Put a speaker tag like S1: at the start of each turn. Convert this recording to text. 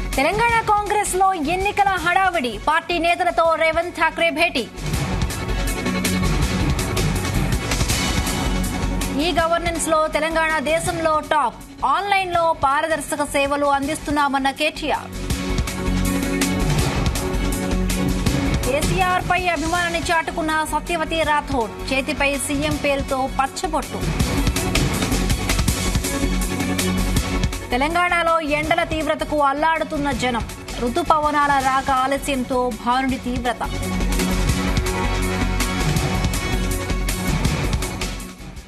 S1: తెలంగాణ కాంగ్రెస్ లో ఎన్నికల హడావిడి పార్టీ నేతలతో రేవంత్ ఠాక్రే భేటీ ఈ గవర్నెన్స్ లో తెలంగాణ దేశంలో టాప్ ఆన్లైన్ లో పారదర్శక సేవలు అందిస్తున్నామన్న కేటీఆర్ కేసీఆర్ పై అభిమానాన్ని చాటుకున్న సత్యవతి రాథోడ్ చేతిపై సీఎం పేరుతో పచ్చబొట్టు తెలంగాణలో ఎండల తీవ్రతకు అల్లాడుతున్న జనం రుతుపవనాల రాక ఆలస్యంతో భానుడి తీవ్రత